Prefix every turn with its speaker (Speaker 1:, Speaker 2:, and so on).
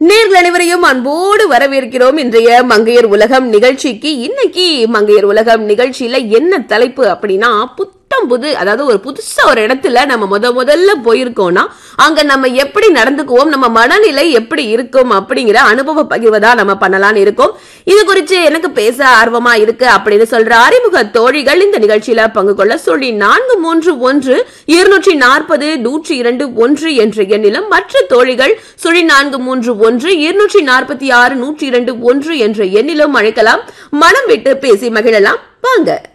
Speaker 1: நேர்கள் அனைவரையும் அன்போடு வரவேற்கிறோம் இன்றைய மங்கையர் உலகம் நிகழ்ச்சிக்கு இன்னைக்கு மங்கையர் உலகம் நிகழ்ச்சியில என்ன தலைப்பு அப்படின்னா புத்தம் புது அதாவது ஒரு புதுசா ஒரு இடத்துல நம்ம முத முதல்ல போயிருக்கோம்னா அங்க நம்ம எப்படி நடந்துக்குவோம் நம்ம மனநிலை எப்படி இருக்கும் அப்படிங்கிற அனுபவ பகிர்வதா நம்ம பண்ணலாம்னு இருக்கோம் இது குறித்து எனக்கு பேச ஆர்வமா இருக்கு அப்படின்னு சொல்ற அறிமுக தோழிகள் இந்த நிகழ்ச்சியில பங்கு கொள்ள சொல்லி நான்கு மூன்று ஒன்று இருநூற்றி நாற்பது நூற்றி இரண்டு ஒன்று என்ற எண்ணிலும் மற்ற தோழிகள் சுழி நான்கு மூன்று ஒன்று இருநூற்றி நாற்பத்தி ஆறு நூற்றி இரண்டு ஒன்று என்ற எண்ணிலும் அழைக்கலாம் மனம் விட்டு பேசி மகிழலாம் வாங்க